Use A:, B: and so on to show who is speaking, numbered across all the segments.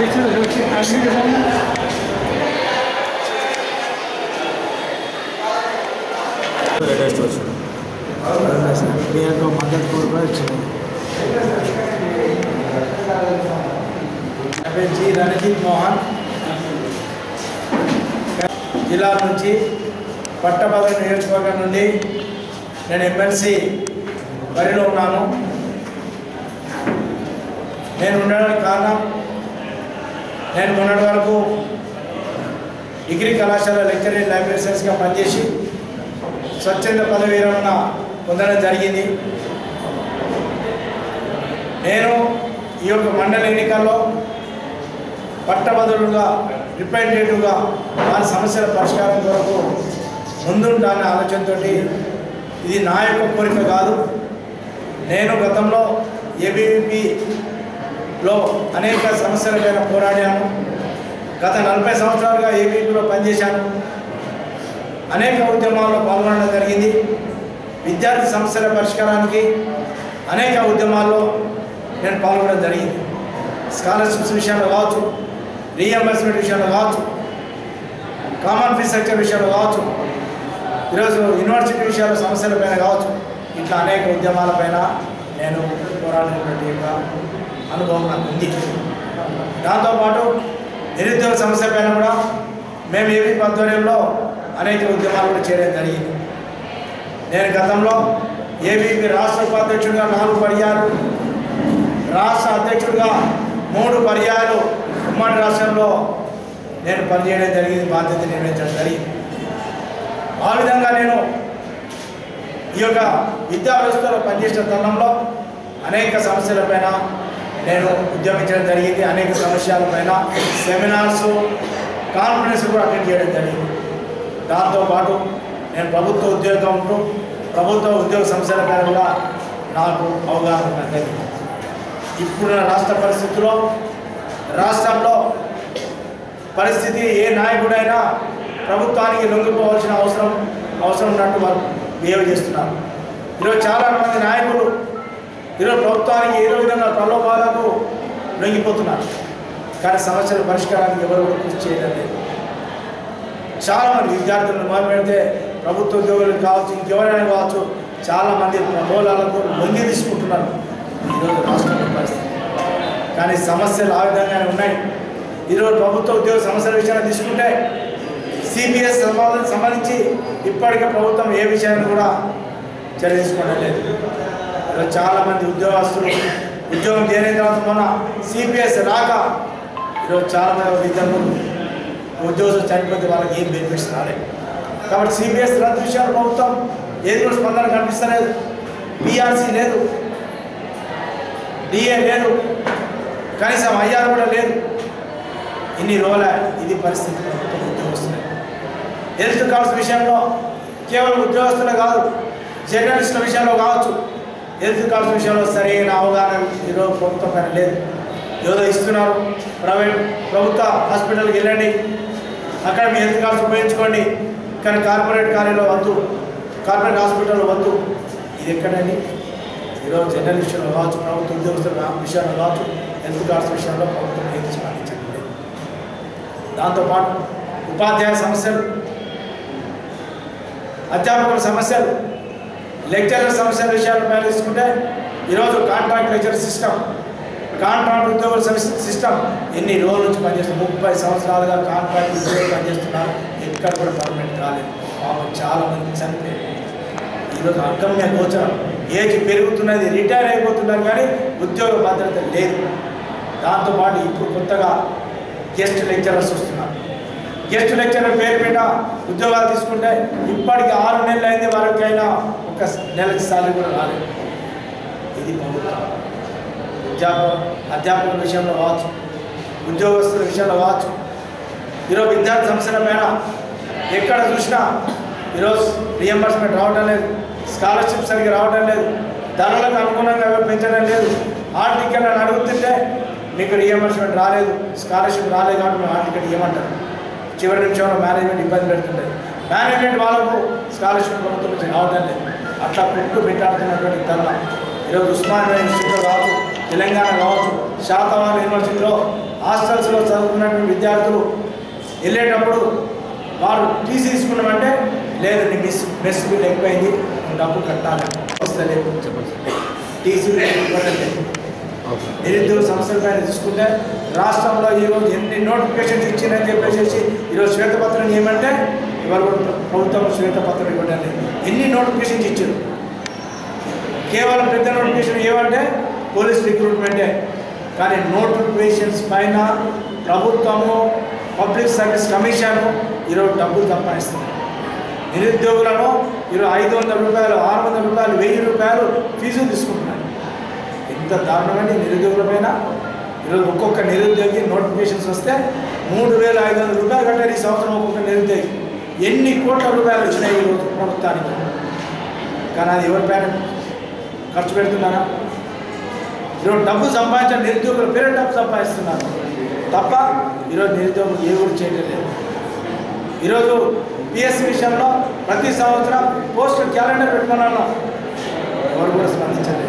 A: latest వచ్చింది
B: మీ యొక్క మద్దతు కూడా వచ్చింది
C: నా పేరు జి రణజిత్ మోహన్ జిల్లా నుంచి పట్టభద్ర నియోజకవర్గం నుండి నేను ఎమ్మెల్సీ బరిలో ఉన్నాను నేను ఉండడానికి కారణం నేను మొన్నటి వరకు డిగ్రీ కళాశాల లెక్చర్ ఇన్ లైబ్రరీ సైన్స్గా పనిచేసి స్వచ్ఛంద పదవి విరమణ పొందడం జరిగింది నేను ఈ యొక్క మండల ఎన్నికల్లో పట్టభద్రులుగా రిప్రజెంటేటివ్గా వారి సమస్యల పరిష్కారం కొరకు ముందుంటానే ఆలోచనతో ఇది నా యొక్క కోరిక కాదు నేను గతంలో ఏబీవీపీలో అనేక సమస్యలపైన పోరాడాను గత నలభై సంవత్సరాలుగా ఏబీపీలో పనిచేశాను అనేక ఉద్యమాల్లో పాల్గొనడం జరిగింది విద్యార్థి సమస్యల పరిష్కారానికి అనేక ఉద్యమాల్లో నేను పాల్గొనడం జరిగింది స్కాలర్షిప్స్ విషయంలో కావచ్చు రీఎంబర్స్మెంట్ విషయంలో కావచ్చు కామన్ ఫీ స్ట్రక్చర్ విషయంలో కావచ్చు ఈరోజు యూనివర్సిటీ విషయాల సమస్యలపైన కావచ్చు ఇట్లా అనేక ఉద్యమాలపైన నేను పోరాడినటువంటి యొక్క అనుభవం నాకు ఉంది దాంతోపాటు నిరుద్యోగ సమస్య పైన కూడా మేము ఏపీ ఆధ్వర్యంలో అనేక ఉద్యమాలు కూడా చేయడం జరిగింది నేను గతంలో ఏబీపీ రాష్ట్ర ఉపాధ్యక్షుడిగా నాలుగు పర్యాలు రాష్ట్ర అధ్యక్షుడిగా మూడు పర్యాలు ఉమ్మడి రాష్ట్రంలో నేను పనిచేయడం జరిగింది బాధ్యత నిర్వహించడం జరిగింది ఆ విధంగా నేను ఈ యొక్క విద్యా వ్యవస్థలో పనిచేసిన తరుణంలో అనేక సమస్యలపైన నేను ఉద్యమించడం జరిగింది అనేక సమస్యలపైన సెమినార్స్ కాన్ఫరెన్స్ కూడా అటెండ్ చేయడం జరిగింది దాంతోపాటు నేను ప్రభుత్వ ఉద్యోగం ఉంటూ ప్రభుత్వ ఉద్యోగ సమస్యలపైన కూడా నాకు అవగాహన ఉన్నది ఇప్పుడున్న రాష్ట్ర పరిస్థితుల్లో రాష్ట్రంలో పరిస్థితి ఏ నాయకుడైనా ప్రభుత్వానికి లొంగిపోవాల్సిన అవసరం అవసరం ఉన్నట్టు వారు బిహేవ్ చేస్తున్నారు ఈరోజు చాలా మంది నాయకులు ఈరోజు ప్రభుత్వానికి ఏదో విధంగా ప్రలోభాలకు లొంగిపోతున్నారు కానీ సమస్యల పరిష్కారానికి ఎవరు కూడా కృషి చేయడం లేదు చాలా మంది విద్యార్థులను మొదలు పెడితే ప్రభుత్వ ఉద్యోగులు కావచ్చు ఇంకెవరైనా కావచ్చు చాలా మంది ప్రబోధాలకు లొంగి తీసుకుంటున్నారు ఈరోజు రాష్ట్రంలో పరిస్థితి కానీ సమస్యలు ఆ విధంగానే ఉన్నాయి ఈరోజు ప్రభుత్వ ఉద్యోగ సమస్యల విషయాన్ని తీసుకుంటే సిపిఎస్ సంబంధించి ఇప్పటికే ప్రభుత్వం ఏ విషయాన్ని కూడా చర్య తీసుకోవడం లేదు ఈరోజు చాలామంది ఉద్యోగస్తులు ఉద్యోగం చేరిన తర్వాత మొన్న సిపిఎస్ రాక ఈరోజు చాలామంది విద్యార్థులు ఉద్యోగస్తులు చనిపోతే వాళ్ళకి ఏం బెనిఫిట్స్ రాలేదు కాబట్టి సిపిఎస్ రద్దు విషయాలు ప్రభుత్వం ఏది కూడా స్పందన కనిపిస్తలేదు పిఆర్సీ లేదు డిఏ లేదు కనీసం ఐఆర్ కూడా లేదు ఇన్ని రోజుల ఇది పరిస్థితి ప్రభుత్వం ఉద్యోగస్తులే హెల్త్ కార్డ్స్ విషయంలో కేవలం ఉద్యోగస్తులే కాదు జర్నలిస్టుల విషయంలో కావచ్చు హెల్త్ కార్డ్స్ విషయంలో సరైన అవగాహన ఈరోజు ప్రభుత్వం పైన లేదు ఏదో ఇస్తున్నారు ప్రైవేట్ ప్రభుత్వ హాస్పిటల్కి వెళ్ళండి అక్కడ మీ హెల్త్ కార్డ్స్ ఉపయోగించుకోండి కానీ కార్పొరేట్ కార్యాలయంలో వద్దు కార్పొరేట్ హాస్పిటల్లో వద్దు ఇది ఎక్కడండి ఈరోజు జర్నలిస్టులు కావచ్చు ప్రభుత్వ ఉద్యోగస్తుల విషయంలో కావచ్చు హెల్త్ కార్డ్స్ విషయంలో ప్రభుత్వం ఏది స్పందించడం లేదు దాంతోపాటు ఉపాధ్యాయ సమస్యలు అధ్యాపకుల సమస్యలు లెక్చరర్ సమస్యల విషయాలపై తీసుకుంటే ఈరోజు కాంట్రాక్ట్ లెక్చర్ సిస్టమ్ కాంట్రాక్ట్ ఉద్యోగుల సిస్టమ్ ఎన్ని రోజుల నుంచి పనిచేస్తున్నారు ముప్పై సంవత్సరాలుగా కాంట్రాక్ట్ ఉద్యోగులు పనిచేస్తున్నారు ఎక్కడ కూడా పర్మనెంట్ కాలేదు పాపం చాలా మంది చనిపోయారు ఈరోజు అగమ్య గోచరం ఏజ్ పెరుగుతున్నది రిటైర్ అయిపోతున్నారు కానీ ఉద్యోగ భద్రత లేదు దాంతోపాటు ఇప్పుడు కొత్తగా గెస్ట్ లెక్చరర్స్ వస్తున్నారు గెస్ట్ లెక్చరర్ పేరు మీద ఉద్యోగాలు తీసుకుంటే ఇప్పటికి ఆరు నెలలు అయింది వరకైనా ఒక నెలకి సాలరీ కూడా రాలేదు ఇది ప్రభుత్వం అధ్యాపక అధ్యాపకుల విషయంలో కావచ్చు ఉద్యోగస్తుల విషయంలో కావచ్చు ఈరోజు విద్యార్థి సమస్యల పైన ఎక్కడ చూసినా ఈరోజు రియంబర్స్మెంట్ రావడం లేదు స్కాలర్షిప్ సరిగ్గా రావడం లేదు ధరలకు అనుగుణంగా ఎవరు పెంచడం లేదు హాల్ టికెట్ అని అడుగుతుంటే మీకు రియంబర్స్మెంట్ రాలేదు స్కాలర్షిప్ రాలేదు కాబట్టి మేము హాల్ టికెట్ ఇవ్వమంటారు చివరి నిమిషంలో మేనేజ్మెంట్ ఇబ్బంది పెడుతుంది మేనేజ్మెంట్ వాళ్ళకు స్కాలర్షిప్ ప్రభుత్వం నుంచి రావడం లేదు అట్లా పుట్టు పెట్టాడుతున్నటువంటి తరుణం ఈరోజు ఉస్మానియా ఇన్స్టిట్యూట్లో కావచ్చు తెలంగాణ కావచ్చు శాతవాహన యూనివర్సిటీలో హాస్టల్స్లో చదువుకున్నటువంటి విద్యార్థులు వెళ్ళేటప్పుడు వారు టీసీ తీసుకున్నామంటే లేదు నీ మిస్ మెస్ బిల్ ఎక్కువైంది నువ్వు డబ్బు కట్టాలి వస్తలేదు టీసీ ఇవ్వాలంటే నిరుద్యోగ సమస్యల పైన చూసుకుంటే రాష్ట్రంలో ఈరోజు ఎన్ని నోటిఫికేషన్స్ ఇచ్చిందని చెప్పేసి ఈరోజు శ్వేతపత్రం ఏమంటే ఇవాళ కూడా ప్రభుత్వం శ్వేతపత్రం ఇవ్వడం లేదు ఎన్ని నోటిఫికేషన్స్ ఇచ్చారు కేవలం పెద్ద నోటిఫికేషన్ ఏమంటే పోలీస్ రిక్రూట్మెంటే కానీ నోటిఫికేషన్స్ పైన ప్రభుత్వము పబ్లిక్ సర్వీస్ కమిషన్ ఈరోజు డబ్బులు సంపాదిస్తుంది నిరుద్యోగులను ఈరోజు ఐదు వందల రూపాయలు ఆరు వందల రూపాయలు వెయ్యి రూపాయలు ఫీజు తీసుకుంటున్నారు ఎంత దారుణమైన నిరుద్యోగుల పైన ఈరోజు ఒక్కొక్క నిరుద్యోగి నోటిఫికేషన్స్ వస్తే మూడు వేల ఐదు వందల రూపాయలు కట్టారు ఈ సంవత్సరం ఒక్కొక్క నిరుద్యోగి ఎన్ని కోట్ల రూపాయలు వచ్చినాయి ఈరోజు ప్రభుత్వానికి కానీ అది ఎవరిపైన ఖర్చు పెడుతున్నారా ఈరోజు డబ్బు సంపాదించిన నిరుద్యోగుల పేరు డబ్బు సంపాదిస్తున్నారు తప్ప ఈరోజు నిరుద్యోగులు ఏ ఊరు చేయడం లేదు ఈరోజు పిఎస్సి విషయంలో ప్రతి సంవత్సరం పోస్ట్ క్యాలెండర్ పెట్టుకున్నాను ఎవరు కూడా స్పందించలేదు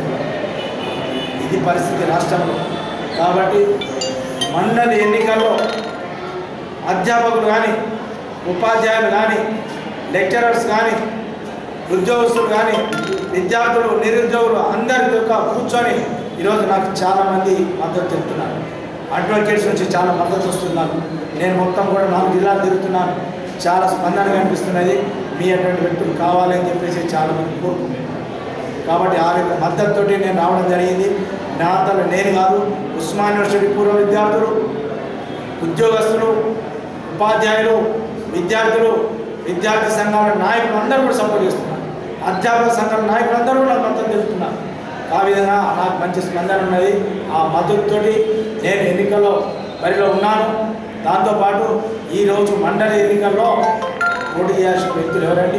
C: ఇది పరిస్థితి రాష్ట్రంలో కాబట్టి మండలి ఎన్నికల్లో అధ్యాపకులు కానీ ఉపాధ్యాయులు కానీ లెక్చరర్స్ కానీ ఉద్యోగస్తులు కానీ విద్యార్థులు నిరుద్యోగులు అందరి యొక్క కూర్చొని ఈరోజు నాకు చాలామంది మద్దతు చెప్తున్నారు అడ్వకేట్స్ నుంచి చాలా మద్దతు వస్తున్నారు నేను మొత్తం కూడా నాలుగు జిల్లాలు తిరుగుతున్నాను చాలా స్పందన కనిపిస్తున్నది మీ అటువంటి వ్యక్తులు కావాలని చెప్పేసి చాలామంది కోరుకుంటున్నారు కాబట్టి ఆ యొక్క మద్దతుతోటి నేను రావడం జరిగింది నా అంతలో నేను కాదు ఉస్మాన్ యూనివర్సిటీ పూర్వ విద్యార్థులు ఉద్యోగస్తులు ఉపాధ్యాయులు విద్యార్థులు విద్యార్థి సంఘాల నాయకులు అందరూ కూడా సపోర్ట్ చేస్తున్నారు అధ్యాపక సంఘాల నాయకులు అందరూ కూడా నాకు మద్దతు తెలుపుతున్నారు ఆ విధంగా నాకు మంచి స్పందన ఉన్నది ఆ మద్దతుతోటి నేను ఎన్నికల్లో బరిలో ఉన్నాను దాంతోపాటు ఈరోజు మండలి ఎన్నికల్లో పోటీ చేయాల్సిన వ్యక్తులు ఎవరండి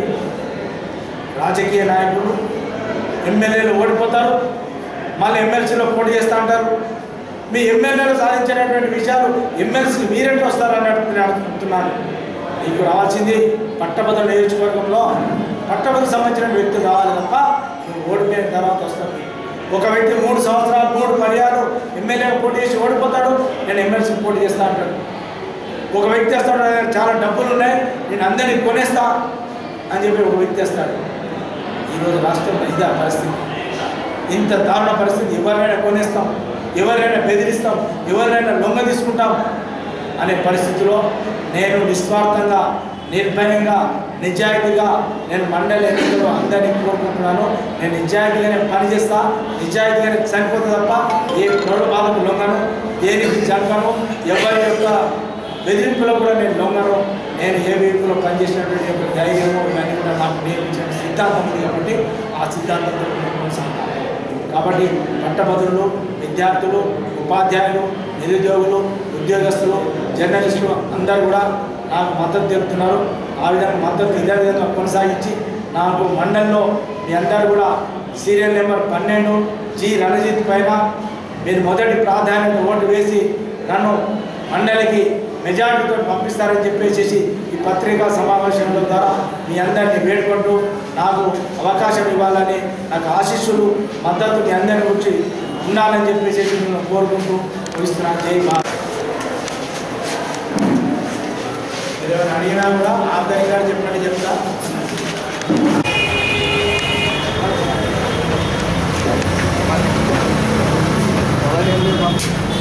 C: రాజకీయ నాయకులు ఎమ్మెల్యేలు ఓడిపోతారు మళ్ళీ ఎమ్మెల్సీలో పోటీ చేస్తూ ఉంటారు మీ ఎమ్మెల్యేలు సాధించినటువంటి విషయాలు ఎమ్మెల్సీ మీరెంట్లో వస్తారన్నట్టు నేను అడుగుతున్నాను మీకు రావాల్సింది పట్టభద్ర నియోజకవర్గంలో పట్టభద్రకు సంబంధించిన వ్యక్తి రావాలి తప్ప నువ్వు ఓడిపోయిన తర్వాత వస్తావు ఒక వ్యక్తి మూడు సంవత్సరాలు మూడు పర్యాలు ఎమ్మెల్యే పోటీ చేసి ఓడిపోతాడు నేను ఎమ్మెల్సీ పోటీ చేస్తా అంటాడు ఒక వ్యక్తి వస్తాడు "నా దగ్గర చాలా డబ్బులు ఉన్నాయి నేను అందరినీ కొనేస్తా అని చెప్పి ఒక వ్యక్తి వస్తాడు ఈరోజు రాష్ట్రంలో ఇదే పరిస్థితి ఇంత దారుణ పరిస్థితి ఎవరినైనా కొనేస్తాం ఎవరినైనా బెదిరిస్తాం ఎవరినైనా లొంగ తీసుకుంటాం అనే పరిస్థితిలో నేను నిస్వార్థంగా నిర్భయంగా నిజాయితీగా నేను మండలి ఎన్నికల్లో అందరినీ కోరుకుంటున్నాను నేను నిజాయితీగానే పనిచేస్తా నిజాయితీగానే చనిపోతే తప్ప ఏ బాధకు లొంగను దేనికి జరగను ఎవరి యొక్క బెదిరింపులో కూడా నేను లొంగను నేను ఏ వీపులో పనిచేసినటువంటి యొక్క ధైర్యము ఇవన్నీ కూడా నాకు నేర్పించిన సిద్ధాంతం ఉంది కాబట్టి ఆ సిద్ధాంతంతో నేను కొనసాగుతాను కాబట్టి పట్టభద్రులు విద్యార్థులు ఉపాధ్యాయులు నిరుద్యోగులు ఉద్యోగస్తులు జర్నలిస్టులు అందరూ కూడా నాకు మద్దతు తెలుపుతున్నారు ఆ విధంగా మద్దతు ఇదే విధంగా కొనసాగించి నాకు మండలిలో మీ అందరూ కూడా సీరియల్ నెంబర్ పన్నెండు జి రణజిత్ పైన మీరు మొదటి ప్రాధాన్యత ఓటు వేసి నన్ను మండలికి మెజార్టీతో పంపిస్తారని చెప్పేసి ఈ పత్రికా సమావేశంలో ద్వారా మీ అందరినీ వేడుకుంటూ నాకు అవకాశం ఇవ్వాలని నాకు ఆశీస్సులు మద్దతు మీ అందరి గురించి ఉండాలని చెప్పేసి నేను కోరుకుంటూ ముగిస్తున్నాను జై మా మీరు ఎవరైనా అడిగినా కూడా ఆబ్దాయి గారు చెప్పినట్టు చెప్తా
B: ఎవరు